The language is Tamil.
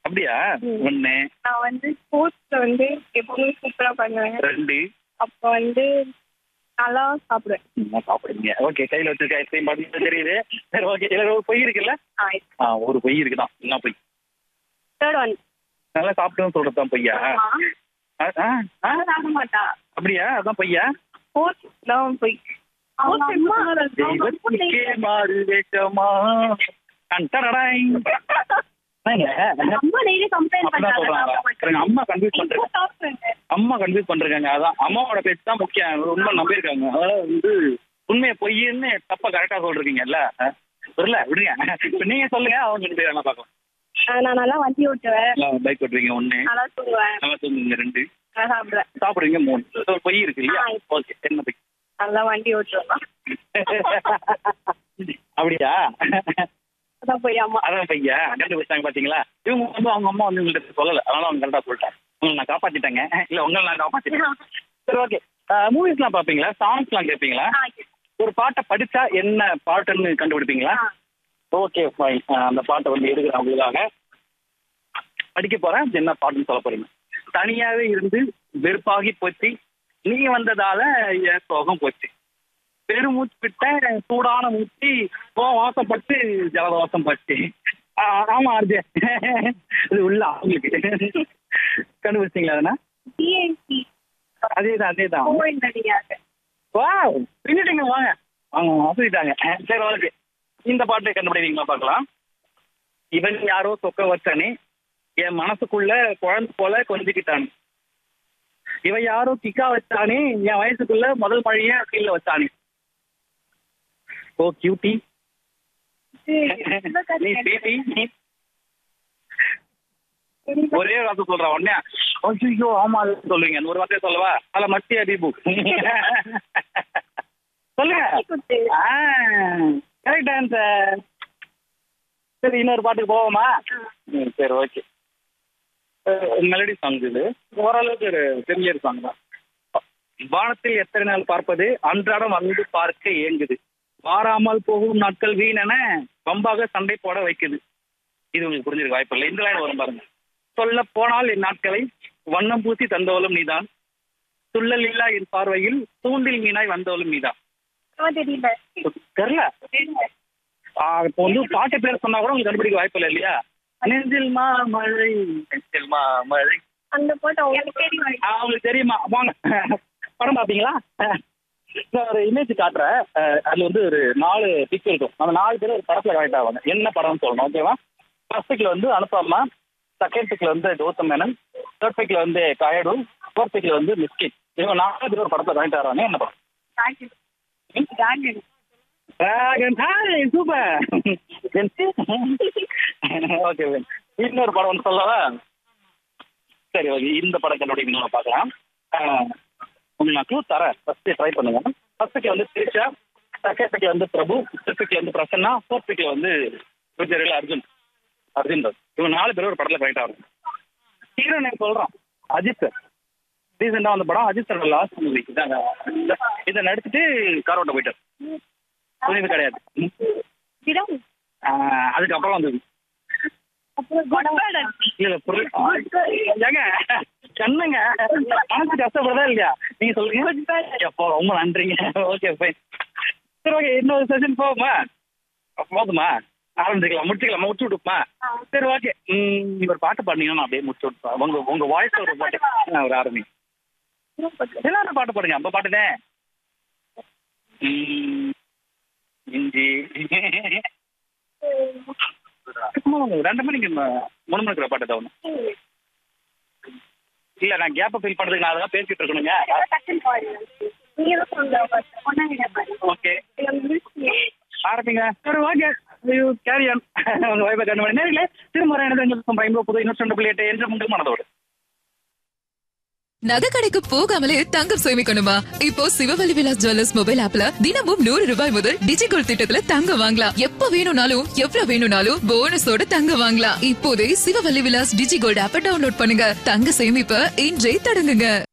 அப்படியா ம். ஒண்ணு நான் வந்து ஸ்போர்ட்ஸ்ல வந்து எப்பவுமே சூப்பரா பண்ணுவேன் ரெண்டு அப்போ வந்து நல்லா சாப்பிடுவேன் சும்மா சாப்பிடுங்க ஓகே கையில வச்சிருக்க ஐஸ்கிரீம் பாட்டு தெரியுது சரி ஓகே இதுல ஒரு பொய் இருக்குல்ல ஆ ஒரு பொய் இருக்குதான் என்ன பொய் தேர்ட் ஒன் நல்லா சாப்பிட்டோம்னு சொல்றதுதான் பொய்யா ஆ, ஆ, ஆ, சாப்பிட மாட்டா அப்படியா அதான் பொய்யா ஸ்போர்ட்ஸ் தான் போய் அவங்க அம்மா தெய்வத்துக்கே மாறு வேஷமா டன் டடடாய். என்னங்க? அம்மா டெய்லி கம்ப்ளைண்ட் அப்படிதான் சொல்றாங்க எனக்கு அம்மா கன்ஃபியூஸ் பண்றாங்க பண்றாங்க அம்மா கன்ஃபியூஸ் பண்றாங்க அதான் அம்மாவோட பேச்சு தான் முக்கியம் உண்மை நம்பியிருக்காங்க அதாவது வந்து உண்மையை பொய்ன்னு தப்பா கரெக்டா சொல்றீங்கல்ல இல்ல விடுங்க இப்ப நீங்க சொல்லுங்க அவங்க ரெண்டு பேரும் என்ன பார்க்கலாம் நான் நல்லா வண்டி ஓட்டுவேன் பைக் ஓட்டுறீங்க ஒண்ணு நல்லா தூங்குவேன் நல்லா தூங்குங்க ரெண்டு நல்லா சாப்பிடுவேன் சாப்பிடுறீங்க மூணு So, ஒரு பொய் இருக்கு இல்லையா ஆ. ஓகே என்ன பொய் நல்லா வண்டி ஓட்டுவேன் அப்படியா அதான் போய் அம்மா அதான் பையா கண்டுபிடிச்சாங்க பாத்தீங்களா இவங்க வந்து அவங்க அம்மா வந்து உங்கள்கிட்ட சொல்லல அதனால அவங்க கரெக்டா சொல்லிட்டாங்க உங்களை நான் காப்பாத்திட்டேங்க இல்ல உங்களை நான் காப்பாத்திட்டேன் சரி ஓகே மூவிஸ்லாம் பாப்பீங்களா சாங்ஸ்லாம் கேட்பீங்களா ஒரு பாட்டை படிச்சா என்ன பாட்டுன்னு கண்டுபிடிப்பீங்களா ஓகே ஃபைன் அந்த பாட்டை வந்து எடுக்கிறேன் உங்களுக்காக படிக்க போறேன் என்ன பாட்டுன்னு சொல்ல போறீங்க தனியாவே இருந்து வெறுப்பாகி போச்சு நீ வந்ததால என் சோகம் போச்சு பெருமூச்சு விட்ட சூடான மூச்சு போ வாசப்பட்டு ஜலவாசம் பட்டு ஆ, ஆமா அர்ஜே இது உள்ள அவங்களுக்கு கண்டுபிடிச்சிங்களா அதனா டிஎன்சி அதேதான் அதேதான் கோவில் நடிகாக வா பின்னிட்டீங்க வாங்க வாங்க வாசிட்டாங்க சரி ஓகே இந்த பாட்டை கண்டுபிடிவீங்களா பார்க்கலாம் இவன் யாரோ சொக்க வச்சானே என் மனசுக்குள்ள குழந்தை போல கொஞ்சிக்கிட்டானே இவன் யாரோ கிக்கா வச்சானே என் வயசுக்குள்ள முதல் மழைய கீழே வச்சானே ஓ கியூட்டி நீ பேபி ஒரே வார்த்தை சொல்றேன் உடனே ஐயோ ஆமா அது சொல்லுவீங்க அந்த ஒரு வார்த்தையை சொல்லவா அல்ல மத்திய தீபு சொல்லுங்க கரெக்ட் ஆன்சர் சரி இன்னொரு பாட்டுக்கு போவோமா ம், சரி ஓகே மெலடி சாங் இது ஓரளவுக்கு ஒரு ஃபெமிலியர் சாங் தான் வானத்தில் எத்தனை நாள் பார்ப்பது அன்றாடம் வந்து பார்க்க ஏங்குது வாராமல் போகும் நாட்கள் வீணென பம்பாக சண்டை போட வைக்குது இது உங்களுக்கு புரிஞ்சிருக்க வாய்ப்பு இல்லை இந்த லைன் வரும் பாருங்க சொல்ல போனால் என் நாட்களை வண்ணம் பூசி தந்தவளும் நீதான் துள்ளல் இல்லா என் பார்வையில் தூண்டில் மீனாய் வந்தவளும் நீதான் தெரியல தெரியல ஆ, இப்போ வந்து பாட்டு பேர் சொன்னா கூட உங்களுக்கு கண்டுபிடிக்க வாய்ப்பு இல்லை இல்லையா நெஞ்சில் மாமழை நெஞ்சில் மாமழை அந்த போட்டோ உங்களுக்கு தெரியும் ஆ, உங்களுக்கு தெரியுமா வாங்க படம் பாப்பீங்களா நான் ஒரு இமேஜ் காட்டுறேன் அஹ், அதுல வந்து ஒரு நாலு பிக் இருக்கும் அந்த நாலு பேர் ஒரு படத்துல கனெக்ட் ஆவாங்க என்ன படம்னு சொல்லணும் ஓகேவா ஃபர்ஸ்ட் பிக்ல வந்து அனுப்பாமா செகண்ட் பிக்ல வந்து கௌதம் மேனன் தேர்ட் பிக்ல வந்து கயடு ஃபோர்த் பிக்ல வந்து மிஸ்கிட் இவங்க நாலு பேர் ஒரு படத்துல கனெக்ட் ஆகிறாங்க என்ன படம் dragon dragon hi super okay இன்னொரு படம் வந்து சொல்லவா சரி ஓகே இந்த படம் கண்டுபிடிக்கணும் பார்க்கலாம் ஆஹ், உங்களுக்கு நான் க்ளூ தரேன் ஃபர்ஸ்ட் ட்ரை பண்ணுங்க ஃபர்ஸ்ட் வந்து திரிஷா செகண்ட் பிக்ல வந்து பிரபு தேர்ட் பிக்ல வந்து பிரசன்னா ஃபோர்த் பிக்ல வந்து விஜய் அர்ஜுன் அர்ஜுன் தாஸ் இவங்க நாலு பேர் ஒரு படத்துல கரெக்ட் ஆகும் ஹீரோ நேம் சொல்றோம் அஜித் சார் ரீசெண்டா வந்த படம் அஜித் சார் லாஸ்ட் மூவி இதை நடிச்சுட்டு காரோட்ட போயிட்டார் புரியுது கிடையாது திடம் ஆஹ் அதுக்கப்புறம் வந்தது அப்புறம் குட்பேடன் இல்ல இல்ல புரியல ஏங்க கண்ணுங்க மனசு கஷ்டப்படுறதா இல்லையா நீங்க சொல்லுங்க எப்போ ரொம்ப நன்றிங்க ஓகே ஃபைன் சரி ஓகே இன்னொரு செஷன் போகுமா போதுமா ஆரம்பிச்சுக்கலாம் முடிச்சுக்கலாம் முடிச்சு விட்டுப்பா சரி ஓகே நீங்க ஒரு பாட்டு பாடுனீங்கன்னா நான் அப்படியே முடிச்சு விட்டுப்பா உங்க உங்க வாய்ஸ் ஒரு பாட்டு ஆ, ஒரு ஆரம்பி எல்லாரும் பாட்டு பாடுங்க அப்ப பாட்டுனே ம், இஞ்சி சும்மா ஒரு ரெண்டு மணிக்கு ம- மூணு மணிக்கு பாட்டு தான் இல்ல நான் கேப்ப ஃபில் பண்றதுக்கு நான் அதெல்லாம் பேசிட்டு இருக்கணுங்க டக்குன்னு பாருங்க நீங்க தான் சொல்லுங்க பொண்ணாங்க பாருங்க ஓகே ஆரம்பிங்க சரி ஓகே யூ கேரி ஆன் உங்க வைப்பை கண்டு பண்ணி நேரில் திரும்ப எனது எங்களுக்கு பயன்போ புது இன்னொரு புள்ளி எட்டு என்று முன்பு மனதோடு நகை கடைக்கு போகாமலே தங்கம் சேமிக்கணுமா இப்போ சிவவலி விலாஸ் ஜுவல்லர்ஸ் மொபைல் ஆப்ல தினமும் நூறு ரூபாய் முதல் டிஜிகோல் திட்டத்துல தங்கம் வாங்கலாம் எப்ப வேணும்னாலும் எவ்வளவு வேணும்னாலும் போனஸோட தங்கம் வாங்கலாம் இப்போதே சிவவல்லி விலாஸ் டிஜிகோல்ட் ஆப்பை டவுன்லோட் பண்ணுங்க தங்க சேமிப்ப இன்றே தொடங்குங்க